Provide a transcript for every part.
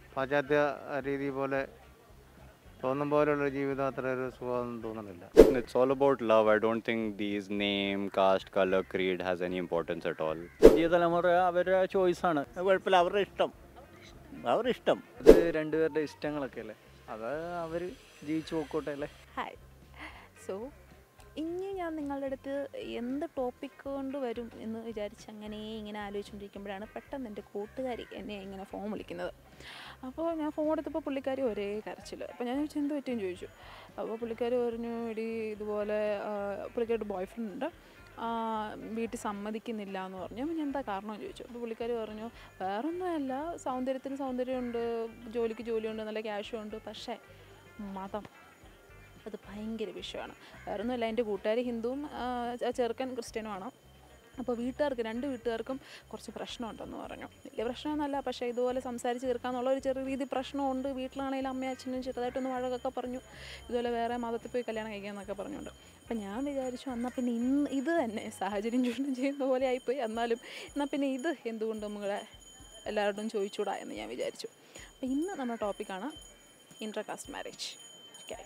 പാശ്ചാത്യ രീതി പോലെ തോന്നും പോലുള്ള ജീവിതം അത്ര ഒരു സുഖമൊന്നും തോന്നുന്നില്ല It's all about love. I don't think these name, caste, color, creed has any importance at all. പുതിയ തലമുറ അവരുടെ ചോയ്സാണ് കുഴപ്പമില്ല അവരുടെ ഇഷ്ടം അവരുടെ ഇഷ്ടം അത് രണ്ടുപേരുടെ ഇഷ്ടങ്ങളൊക്കെ അല്ലേ അത് അവർ ജീവിച്ചു പോക്കോട്ടെ അല്ലേ ഹായ് സോ ഇനി ഞാൻ നിങ്ങളുടെ അടുത്ത് എന്ത് ടോപ്പിക് കൊണ്ട് വരും എന്ന് വിചാരിച്ച് അങ്ങനെ ഇങ്ങനെ ആലോചിച്ചുകൊണ്ടിരിക്കുമ്പോഴാണ് പെട്ടെന്ന് എൻ്റെ കൂട്ടുകാരി എന്നെ ഇങ്ങനെ ഫോൺ വിളിക്കുന്നത് അപ്പോൾ ഞാൻ ഫോൺ എടുത്തപ്പോൾ പുള്ളിക്കാരി ഒരേ കരച്ചിൽ അപ്പോൾ ഞാൻ ചോദിച്ചു എന്ത് പറ്റിയെന്ന് ചോദിച്ചു അപ്പോൾ പുള്ളിക്കാരി പറഞ്ഞു എടി ഇതുപോലെ ആ, പുള്ളിക്കാരുടെ ബോയ് ഫ്രണ്ട് ഉണ്ട് ആ, വീട്ടിൽ സമ്മതിക്കുന്നില്ല എന്ന് പറഞ്ഞു അപ്പോൾ ഞാൻ എന്താ കാരണം എന്ന് ചോദിച്ചു അപ്പോൾ പുള്ളിക്കാരി പറഞ്ഞു വേറൊന്നുമല്ല സൗന്ദര്യത്തിന് സൗന്ദര്യമുണ്ട് ജോലിക്ക് ജോലിയുണ്ട് നല്ല ക്യാഷും ഉണ്ട് പക്ഷേ മതം അത് ഭയങ്കര വിഷയമാണ് വേറെ ഒന്നുമില്ല എൻ്റെ കൂട്ടുകാർ ഹിന്ദുവും ആ, ആ ചെറുക്കൻ ക്രിസ്ത്യനുമാണ് അപ്പോൾ വീട്ടുകാർക്ക് രണ്ട് വീട്ടുകാർക്കും കുറച്ച് പ്രശ്നമുണ്ടെന്ന് പറഞ്ഞു വലിയ പ്രശ്നമൊന്നുമല്ല പക്ഷേ ഇതുപോലെ സംസാരിച്ച് തീർക്കാന്നുള്ള ഒരു ചെറിയ രീതി പ്രശ്നമുണ്ട് വീട്ടിലാണെങ്കിലും അമ്മയും അച്ഛനും ചെറുതായിട്ടൊന്ന് വഴക്കൊക്കെ പറഞ്ഞു ഇതുപോലെ വേറെ മതത്തിൽ പോയി കല്യാണം കഴിക്കാമെന്നൊക്കെ പറഞ്ഞുകൊണ്ട് അപ്പം ഞാൻ വിചാരിച്ചു എന്നാൽ പിന്നെ ഇന്ന് ഇത് തന്നെ സാഹചര്യം ചൂഷണം ചെയ്യുന്ന പോലെ ആയിപ്പോയി എന്നാലും എന്നാൽ പിന്നെ ഇത് എന്തുകൊണ്ട് നമ്മളെ എല്ലാവരോടും ചോദിച്ചൂടാ എന്ന് ഞാൻ വിചാരിച്ചു അപ്പം ഇന്ന് നമ്മുടെ ടോപ്പിക്കാണ് ഇൻ്റർ കാസ്റ്റ് മാരേജ് ഓക്കെ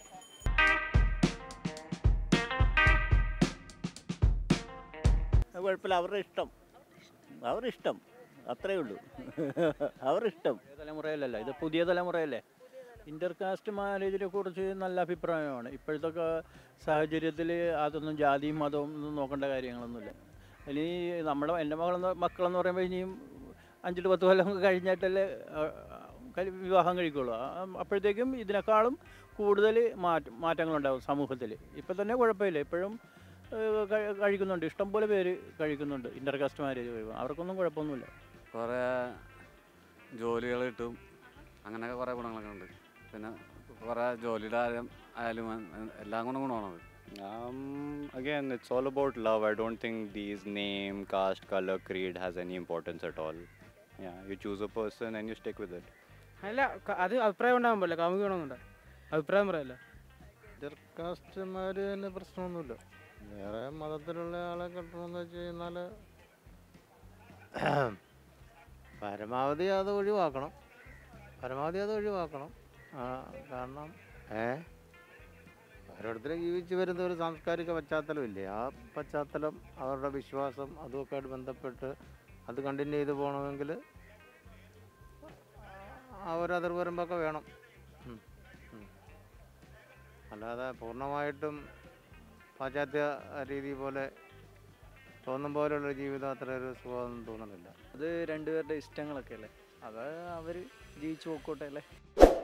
കുഴപ്പമില്ല അവരുടെ ഇഷ്ടം അവരുടെ ഇഷ്ടം അത്രേ ഉള്ളൂ അവരുടെ ഇഷ്ടം പുതിയ തലമുറയിലല്ല ഇത് പുതിയ തലമുറയല്ലേ ഇൻ്റർകാസ്റ്റ് മാരേജിനെ കുറിച്ച് നല്ല അഭിപ്രായമാണ് ഇപ്പോഴത്തെ ക- സാഹചര്യത്തിൽ അതൊന്നും ജാതിയും മതവും ഒന്നും നോക്കേണ്ട കാര്യങ്ങളൊന്നുമില്ല ഇനി നമ്മുടെ എൻ്റെ മകളെന്ന് മക്കളെന്ന് പറയുമ്പോൾ ഇനിയും അഞ്ചെട്ട് പത്ത് കൊല്ലം കഴിഞ്ഞിട്ടല്ലേ ആ, കല്- വിവാഹം കഴിക്കുള്ളൂ ആ, അപ്പോഴത്തേക്കും ഇതിനേക്കാളും കൂടുതൽ മാറ്റം മാറ്റങ്ങളുണ്ടാവും സമൂഹത്തിൽ ഇപ്പം തന്നെ കുഴപ്പമില്ല ഇപ്പോഴും ഏഹ്, കഴി- കഴിക്കുന്നുണ്ട് ഇഷ്ടംപോലെ പേര് കഴിക്കുന്നുണ്ട് ഇൻ്റർകാസ്റ്റ് മാരേജ് കഴിക്കും അവർക്കൊന്നും കുഴപ്പമൊന്നുമില്ല കുറേ ജോലികൾ കിട്ടും അങ്ങനെയൊക്കെ കുറേ ഗുണങ്ങളൊക്കെ ഉണ്ട് പിന്നെ കുറേ ജോലിയുടെ കാര്യം ആയാലും എ- എല്ലാം കൊണ്ടും ഗുണമാണത് Um, again, it's all about love. I don't think these name, caste, color, creed has any importance at all. Yeah, you choose a person and you stick with it. അല്ല ക- അത് അഭിപ്രായം ഉണ്ടാകാൻ പാടില്ല കാമുകി വേണമെന്നുണ്ട് അഭിപ്രായം പറയല്ല ഇന്റർകാസ്റ്റ്മാർ തന്നെ പ്രശ്നമൊന്നുമില്ല വേറെ മതത്തിലുള്ള ആളെ കെട്ടണമെന്ന് വെച്ച് കഴിഞ്ഞാൽ പരമാവധി അത് ഒഴിവാക്കണം പരമാവധി അത് ഒഴിവാക്കണം ആ, കാരണം ഏ ഓരോരുത്തരും ജീവിച്ചു വരുന്ന ഒരു സാംസ്കാരിക പശ്ചാത്തലമില്ലേ ആ പശ്ചാത്തലം അവരുടെ വിശ്വാസം അതുമൊക്കെ ആയിട്ട് ബന്ധപ്പെട്ട് അത് കണ്ടിന്യൂ ചെയ്ത് പോകണമെങ്കിൽ ആ ഒരു അതിർവരമ്പൊക്കെ വേണം ഉം. ഉം. അല്ലാതെ പൂർണ്ണമായിട്ടും പാശ്ചാത്യ രീതി പോലെ തോന്നും പോലുള്ള ജീവിതം അത്ര ഒരു സുഖമൊന്നും തോന്നുന്നില്ല അത് രണ്ടുപേരുടെ ഇഷ്ടങ്ങളൊക്കെ അല്ലേ അത് അവർ ജീവിച്ചു പോക്കോട്ടെ അല്ലേ